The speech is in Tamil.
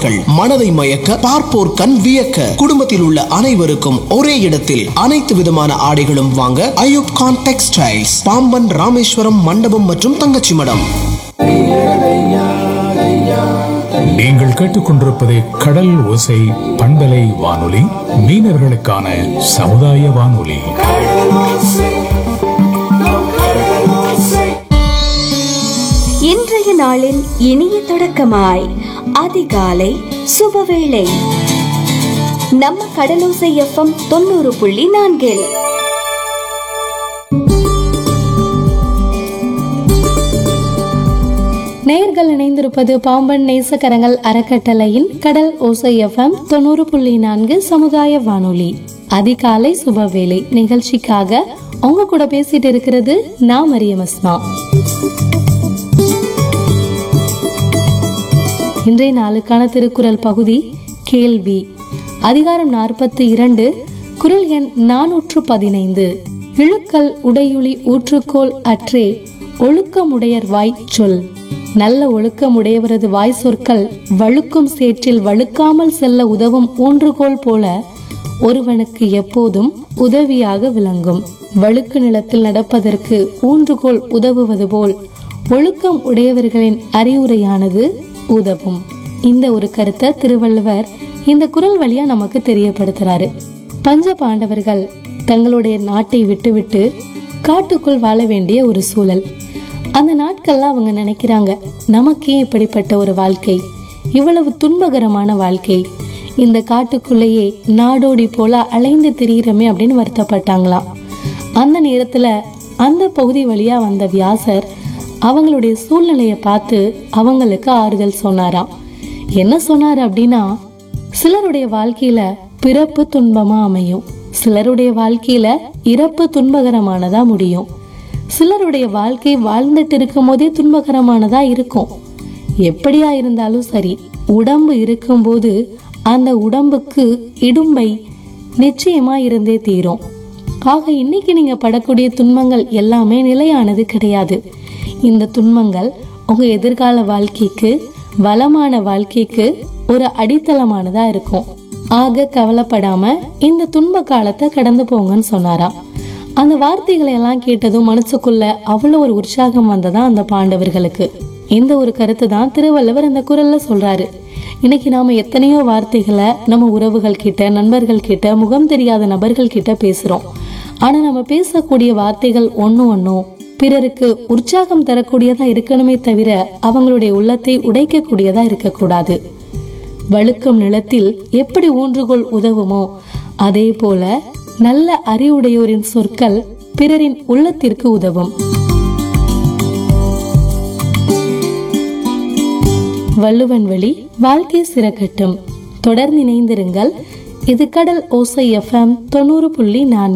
ஆடைகள் மனதை மயக்க பார்ப்போர் கண் வியக்க குடும்பத்தில் உள்ள அனைவருக்கும் ஒரே இடத்தில் அனைத்து விதமான ஆடைகளும் வாங்க அயூப் கான் டெக்ஸ்டைல்ஸ் பாம்பன் ராமேஸ்வரம் மண்டபம் மற்றும் தங்கச்சி மடம் நீங்கள் கேட்டுக்கொண்டிருப்பது கடல் ஓசை பண்பலை வானொலி மீனவர்களுக்கான சமுதாய வானொலி இன்றைய நாளின் இனிய தொடக்கமாய் அதிகாலை சுபவேளை நம்ம கடலோசை எஃப்எம் தொண்ணூறு புள்ளி நான்கில் நேயர்கள் இணைந்திருப்பது பாம்பன் நேசக்கரங்கள் அறக்கட்டளையின் கடல் ஓசை எஃப்எம் தொண்ணூறு புள்ளி நான்கு சமுதாய வானொலி அதிகாலை சுபவேளை நிகழ்ச்சிக்காக உங்க கூட பேசிட்டு இருக்கிறது நான் மரியம் அஸ்மா இன்றைய நாளுக்கான திருக்குறள் பகுதி கேள்வி அதிகாரம் நாற்பத்தி இரண்டு குரல் எண் நானூற்று பதினைந்து இழுக்கல் உடையுளி ஊற்றுக்கோள் அற்றே ஒழுக்கமுடையர் வாய் சொல் நல்ல ஒழுக்கமுடையவரது வாய் சொற்கள் வழுக்கும் சேற்றில் வழுக்காமல் செல்ல உதவும் ஊன்றுகோல் போல ஒருவனுக்கு எப்போதும் உதவியாக விளங்கும் வழுக்கு நிலத்தில் நடப்பதற்கு ஊன்றுகோல் உதவுவது போல் ஒழுக்கம் உடையவர்களின் அறிவுரையானது உதவும் இந்த ஒரு கருத்தை திருவள்ளுவர் இந்த குரல் வழியா நமக்கு தெரியப்படுத்துறாரு பஞ்ச பாண்டவர்கள் தங்களுடைய நாட்டை விட்டுவிட்டு காட்டுக்குள் வாழ வேண்டிய ஒரு சூழல் அந்த நாட்கள்ல அவங்க நினைக்கிறாங்க நமக்கே இப்படிப்பட்ட ஒரு வாழ்க்கை இவ்வளவு துன்பகரமான வாழ்க்கை இந்த காட்டுக்குள்ளேயே நாடோடி போல அலைந்து திரியிறமே அப்படின்னு வருத்தப்பட்டாங்களாம் அந்த நேரத்துல அந்த பகுதி வழியா வந்த வியாசர் அவங்களுடைய சூழ்நிலையை பார்த்து அவங்களுக்கு ஆறுதல் சொன்னாராம் என்ன சொன்னார் அப்படின்னா சிலருடைய வாழ்க்கையில பிறப்பு துன்பமா அமையும் சிலருடைய வாழ்க்கையில இறப்பு துன்பகரமானதா முடியும் சிலருடைய வாழ்க்கை வாழ்ந்துட்டு இருக்கும் போதே துன்பகரமானதா இருக்கும் எப்படியா இருந்தாலும் சரி உடம்பு இருக்கும்போது அந்த உடம்புக்கு இடும்பை நிச்சயமா இருந்தே தீரும் ஆக இன்னைக்கு நீங்க படக்கூடிய துன்பங்கள் எல்லாமே நிலையானது கிடையாது இந்த துன்பங்கள் உங்க எதிர்கால வாழ்க்கைக்கு வளமான வாழ்க்கைக்கு ஒரு அடித்தளமானதா இருக்கும் ஆக கவலைப்படாம இந்த துன்ப காலத்தை கடந்து போங்கன்னு சொன்னாராம் அந்த வார்த்தைகளை எல்லாம் கேட்டதும் மனசுக்குள்ள அவ்வளவு ஒரு உற்சாகம் வந்ததா அந்த பாண்டவர்களுக்கு இந்த ஒரு கருத்து தான் திருவள்ளுவர் இந்த குரல்ல சொல்றாரு இன்னைக்கு நாம எத்தனையோ வார்த்தைகளை நம்ம உறவுகள் கிட்ட நண்பர்கள் கிட்ட முகம் தெரியாத நபர்கள் கிட்ட பேசுறோம் ஆனா நம்ம பேசக்கூடிய வார்த்தைகள் ஒண்ணு ஒன்னும் பிறருக்கு உற்சாகம் தரக்கூடியதா இருக்கணுமே தவிர அவங்களுடைய உள்ளத்தை உடைக்கக்கூடியதா இருக்கக்கூடாது வழுக்கும் நிலத்தில் எப்படி ஊன்றுகோல் உதவுமோ அதே போல நல்ல அறிவுடையோரின் சொற்கள் பிறரின் உள்ளத்திற்கு உதவும் வள்ளுவன் வழி வாழ்க்கை சிறக்கட்டும் தொடர்ந்து இணைந்திருங்கள் இது கடல் ஓசை எஃப்எம் தொண்ணூறு புள்ளி நான்கு